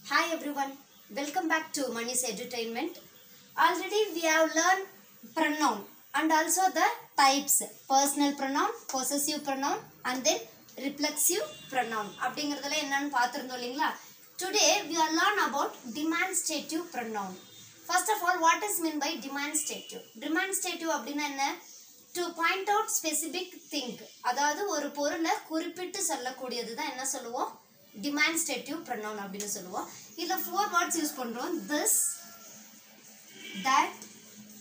Hi everyone, welcome back to Money's Entertainment. Already we have learned pronoun and also the types personal pronoun, possessive pronoun and then reflexive pronoun அப்படிங்கிறதுல என்னன்னு பார்த்துருந்தோம் இல்லைங்களா Today we are learn about demonstrative pronoun. First of all, what is meant by demonstrative? Demonstrative அப்படின்னா என்ன to point out specific thing அதாவது ஒரு பொருளை குறிப்பிட்டு சொல்லக்கூடியது தான் என்ன சொல்லுவோம் டிமான்ஸ்ட்ரேட்டிவ் ப்ரொனவுன் அப்படின்னு சொல்லுவோம் இதில் ஃபோர் வேர்ட்ஸ் யூஸ் பண்ணுறோம் திஸ் தட்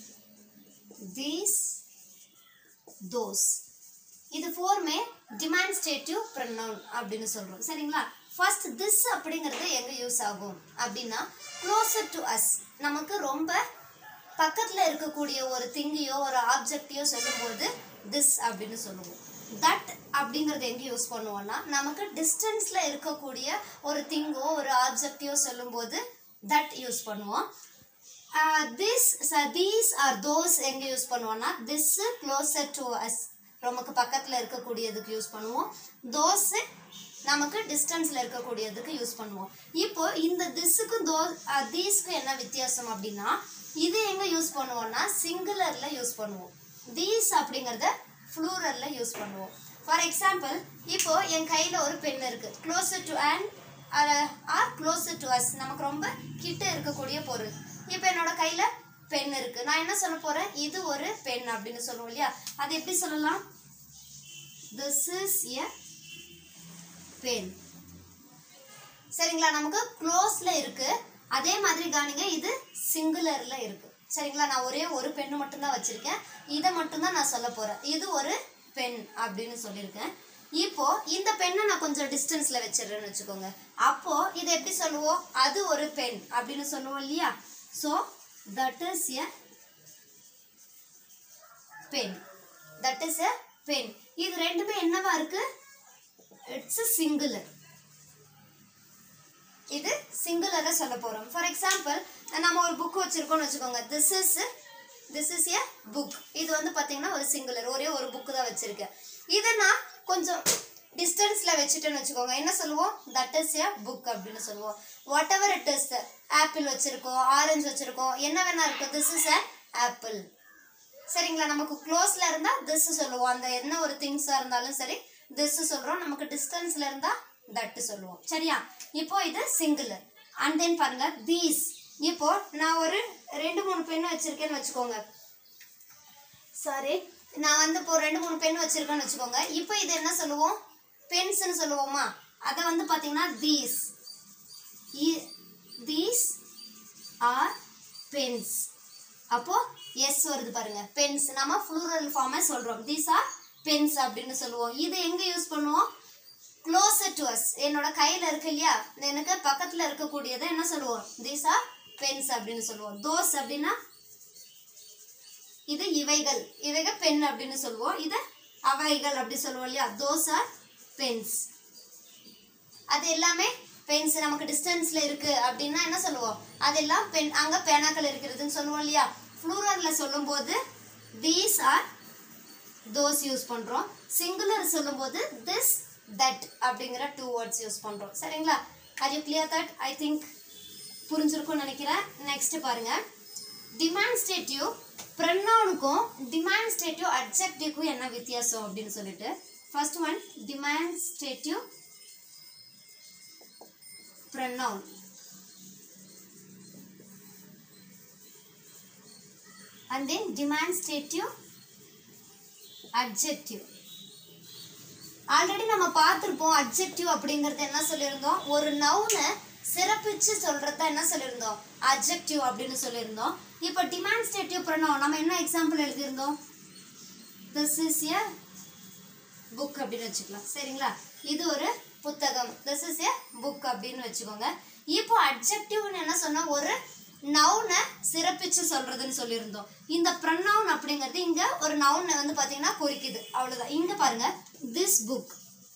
தீஸ் தோஸ் இது ஃபோருமே டிமான்ஸ்ட்ரேட்டிவ் ப்ரொனவுன் அப்படின்னு சொல்கிறோம் சரிங்களா ஃபர்ஸ்ட் திஸ் அப்படிங்கிறது எங்கே யூஸ் ஆகும் அப்படின்னா க்ளோசர் டு அஸ் நமக்கு ரொம்ப பக்கத்தில் இருக்கக்கூடிய ஒரு திங்கையோ ஒரு ஆப்ஜெக்டையோ சொல்லும்போது திஸ் அப்படின்னு சொல்லுவோம் தட் அப்படிங்கிறது எங்கே யூஸ் பண்ணுவோம்னா நமக்கு டிஸ்டன்ஸில் இருக்கக்கூடிய ஒரு திங்கோ ஒரு ஆப்ஜெக்டையோ சொல்லும்போது தட் யூஸ் பண்ணுவோம் திஸ் தீஸ் ஆர் தோஸ் எங்கே யூஸ் பண்ணுவோம்னா திஸ் க்ளோசர் டு அஸ் நமக்கு பக்கத்தில் இருக்கக்கூடியதுக்கு யூஸ் பண்ணுவோம் தோஸு நமக்கு டிஸ்டன்ஸில் இருக்கக்கூடியதுக்கு யூஸ் பண்ணுவோம் இப்போ இந்த திஸ்ஸுக்கும் தோ தீஸ்க்கும் என்ன வித்தியாசம் அப்படின்னா இது எங்கே யூஸ் பண்ணுவோம்னா சிங்குலரில் யூஸ் பண்ணுவோம் தீஸ் அப்படிங்கிறத ஃப்ளூரலில் யூஸ் பண்ணுவோம் ஃபார் எக்ஸாம்பிள் இப்போ என் கையில் ஒரு பென் இருக்குது closer to and are closer to us நமக்கு ரொம்ப கிட்ட இருக்கக்கூடிய பொருள் இப்போ என்னோட கையில் பென் இருக்குது நான் என்ன சொல்ல போகிறேன் இது ஒரு பென் அப்படின்னு சொல்லுவோம் இல்லையா அது எப்படி சொல்லலாம் திஸ் இஸ் எ பென் சரிங்களா நமக்கு க்ளோஸ்ல இருக்கு அதே மாதிரி காணிங்க இது சிங்குலர்ல இருக்கு சரிங்களா நான் ஒரே ஒரு பெண்ணு மட்டும்தான் வச்சிருக்கேன் இதை மட்டும்தான் நான் சொல்ல போறேன் இது ஒரு பென் அப்படின்னு சொல்லியிருக்கேன் இப்போ இந்த பெண்ணை நான் கொஞ்சம் டிஸ்டன்ஸ்ல வச்சிடுறேன்னு வச்சுக்கோங்க அப்போ இதை எப்படி சொல்லுவோம் அது ஒரு பென் அப்படின்னு சொல்லுவோம் இல்லையா so that is a pen that is a pen இது ரெண்டுமே என்னவா இருக்கு இட்ஸ் சிங்குலர் இது சிங்குலரை சொல்ல போகிறோம் ஃபார் எக்ஸாம்பிள் நம்ம ஒரு புக் வச்சுருக்கோம்னு வச்சுக்கோங்க this is this is a book இது வந்து பார்த்தீங்கன்னா ஒரு சிங்குலர் ஒரே ஒரு புக்கு தான் வச்சுருக்கேன் இதை நான் கொஞ்சம் டிஸ்டன்ஸில் வச்சுட்டேன்னு வச்சுக்கோங்க என்ன சொல்லுவோம் தட் இஸ் எ புக் அப்படின்னு சொல்லுவோம் whatever it is apple வச்சுருக்கோம் ஆரஞ்சு வச்சுருக்கோம் என்ன வேணா இருக்கும் திஸ் இஸ் எ ஆப்பிள் சரிங்களா நமக்கு க்ளோஸில் இருந்தால் திஸ் சொல்லுவோம் அந்த என்ன ஒரு திங்ஸாக இருந்தாலும் சரி திஸ் சொல்கிறோம் நமக்கு டிஸ்டன்ஸில் இருந்தால் தட்டு சொல்லுவோம் சரியா இப்போ இது சிங்குலர் அண்ட் தென் பாருங்க தீஸ் இப்போ நான் ஒரு ரெண்டு மூணு பெண் வச்சிருக்கேன்னு வச்சுக்கோங்க சாரி நான் வந்து இப்போ ரெண்டு மூணு பெண் வச்சிருக்கேன்னு வச்சுக்கோங்க இப்போ இது என்ன சொல்லுவோம் பென்ஸ்னு சொல்லுவோமா அதை வந்து பார்த்தீங்கன்னா தீஸ் தீஸ் ஆர் பென்ஸ் அப்போ எஸ் வருது பாருங்க பென்ஸ் நம்ம ஃப்ளூரல் ஃபார்மை சொல்றோம் தீஸ் ஆர் பென்ஸ் அப்படின்னு சொல்லுவோம் இது எங்க யூஸ் பண்ணுவோம் க்ளோசர் டு அஸ் என்னோட கையில் இருக்கு இல்லையா எனக்கு பக்கத்தில் இருக்கக்கூடியதை என்ன சொல்லுவோம் தீஸ் ஆர் பென்ஸ் அப்படின்னு சொல்லுவோம் தோஸ் அப்படின்னா இது இவைகள் இவைகள் பென் அப்படின்னு சொல்லுவோம் இது அவைகள் அப்படி சொல்லுவோம் இல்லையா தோஸ் ஆர் பென்ஸ் அது எல்லாமே பென்ஸ் நமக்கு டிஸ்டன்ஸில் இருக்கு அப்படின்னா என்ன சொல்லுவோம் அதெல்லாம் பென் அங்கே பேனாக்கள் இருக்கிறதுன்னு சொல்லுவோம் இல்லையா ஃப்ளூரலில் சொல்லும்போது தீஸ் ஆர் தோஸ் யூஸ் பண்ணுறோம் சிங்குலர் சொல்லும்போது திஸ் தட் அப்படிங்கிற டூ வேர்ட்ஸ் யூஸ் பண்ணுறோம் சரிங்களா are you clear that I think புரிஞ்சிருக்கும்னு நினைக்கிறேன் நெக்ஸ்ட் பாருங்க டிமான்ஸ்ட்ரேட்டிவ் ப்ரொனவுனுக்கும் டிமான்ஸ்ட்ரேட்டிவ் அட்ஜெக்டிவ்க்கும் என்ன வித்தியாசம் அப்படின்னு சொல்லிட்டு first one demonstrative pronoun and then demonstrative adjective already நம்ம பார்த்துருப்போம் அட்ஜெக்டிவ் அப்படிங்கிறது என்ன சொல்லியிருந்தோம் ஒரு நவுனை சிறப்பிச்சு சொல்கிறது என்ன சொல்லியிருந்தோம் அட்ஜெக்டிவ் அப்படின்னு சொல்லியிருந்தோம் இப்போ டிமான்ஸ்ட்ரேட்டிவ் ப்ரொனவுன் நம்ம என்ன எக்ஸாம்பிள் எழுதியிருந்தோம் திஸ் இஸ் எ புக் அப்படின்னு வச்சுக்கலாம் சரிங்களா இது ஒரு புத்தகம் திஸ் இஸ் எ புக் அப்படின்னு வச்சுக்கோங்க இப்போ அட்ஜெக்டிவ்னு என்ன சொன்னால் ஒரு நவுனை சிறப்பிச்சு சொல்றதுன்னு சொல்லியிருந்தோம் இந்த ப்ரொனவுன் அப்படிங்கிறது இங்க ஒரு நவுனை வந்து பாத்தீங்கன்னா குறிக்குது அவ்வளவுதான் இங்க பாருங்க this book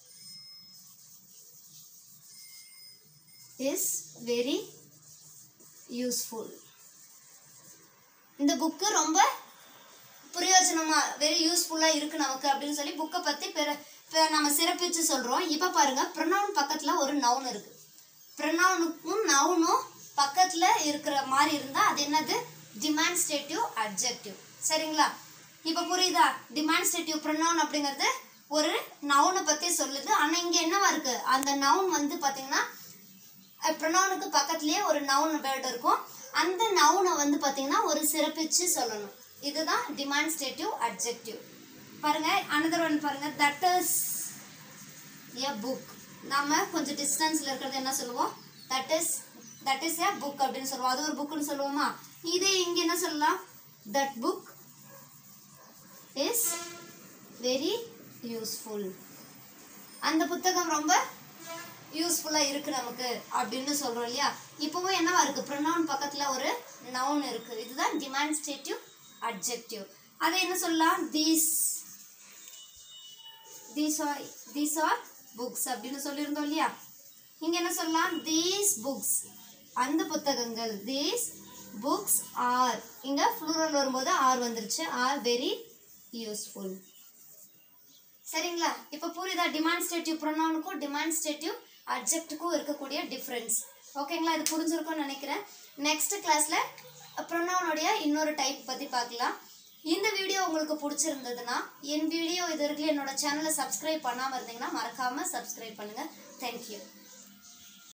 is very useful இந்த புக்கு ரொம்ப பிரயோஜனமா வெரி யூஸ்ஃபுல்லா இருக்கு நமக்கு அப்படின்னு சொல்லி புக்கை பத்தி பெரு பெ- நம்ம சிறப்பிச்சு சொல்றோம் இப்போ பாருங்க ப்ரொனவுன் பக்கத்துல ஒரு நவுன் இருக்கு ப்ரொனவுனுக்கும் நவுனும் பக்கத்தில் இருக்கிற மாதிரி இருந்தால் அது என்னது டிமான்ஸ்ட்ரேட்டிவ் அட்ஜெக்டிவ் சரிங்களா இப்போ புரியுதா டிமான்ஸ்ட்ரேட்டிவ் ப்ரொனவுன் அப்படிங்கிறது ஒரு நவுனை பற்றி சொல்லுது ஆனால் இங்கே என்னவா இருக்கு அந்த நவுன் வந்து பார்த்தீங்கன்னா ப்ரொனவுனுக்கு பக்கத்துலேயே ஒரு நவுன் வேர்டு இருக்கும் அந்த நவுனை வந்து பார்த்தீங்கன்னா ஒரு சிறப்பிச்சு சொல்லணும் இதுதான் டிமான்ஸ்ட்ரேட்டிவ் அட்ஜெக்டிவ் பாருங்க அனதர் ஒன் பாருங்க தட் இஸ் எ புக் நாம கொஞ்சம் டிஸ்டன்ஸ்ல இருக்கிறது என்ன சொல்லுவோம் that is that is a book அப்படின்னு சொல்லுவோம் அது ஒரு புக்னு சொல்லுவோமா இதே இங்க என்ன சொல்லலாம் that book is very useful அந்த புத்தகம் ரொம்ப யூஸ்ஃபுல்லாக இருக்கு நமக்கு அப்படின்னு சொல்றோம் இல்லையா இப்போவும் என்னவா இருக்கு ப்ரொனவுன் பக்கத்துல ஒரு நவுன் இருக்கு இதுதான் டிமான்ஸ்ட்ரேட்டிவ் அட்ஜெக்டிவ் அதை என்ன சொல்லலாம் these these are these are books அப்படின்னு சொல்லியிருந்தோம் இல்லையா இங்க என்ன சொல்லலாம் தீஸ் புக்ஸ் அந்த புத்தகங்கள் தீஸ் புக்ஸ் ஆர் இங்க ஃப்ளூரல் வரும்போது ஆர் வந்துருச்சு ஆர் வெரி யூஸ்ஃபுல் சரிங்களா இப்போ புரியுதா டிமான்ஸ்ட்ரேட்டிவ் ப்ரொனவுனுக்கும் டிமான்ஸ்ட்ரேட்டிவ் அட்ஜெக்ட்டுக்கும் இருக்கக்கூடிய டிஃப்ரென்ஸ் ஓகேங்களா இது புரிஞ்சிருக்கும்னு நினைக்கிறேன் நெக்ஸ்ட் கிளாஸ்ல ப்ரொனவுனுடைய இன்னொரு டைப் பற்றி பார்க்கலாம் இந்த வீடியோ உங்களுக்கு பிடிச்சிருந்ததுன்னா என் வீடியோ இது வரைக்கும் என்னோட சேனலை சப்ஸ்கிரைப் பண்ணாமல் இருந்தீங்கன்னா மறக்காமல் சப்ஸ்கிரைப் பண்ணுங்கள் தேங்க்யூ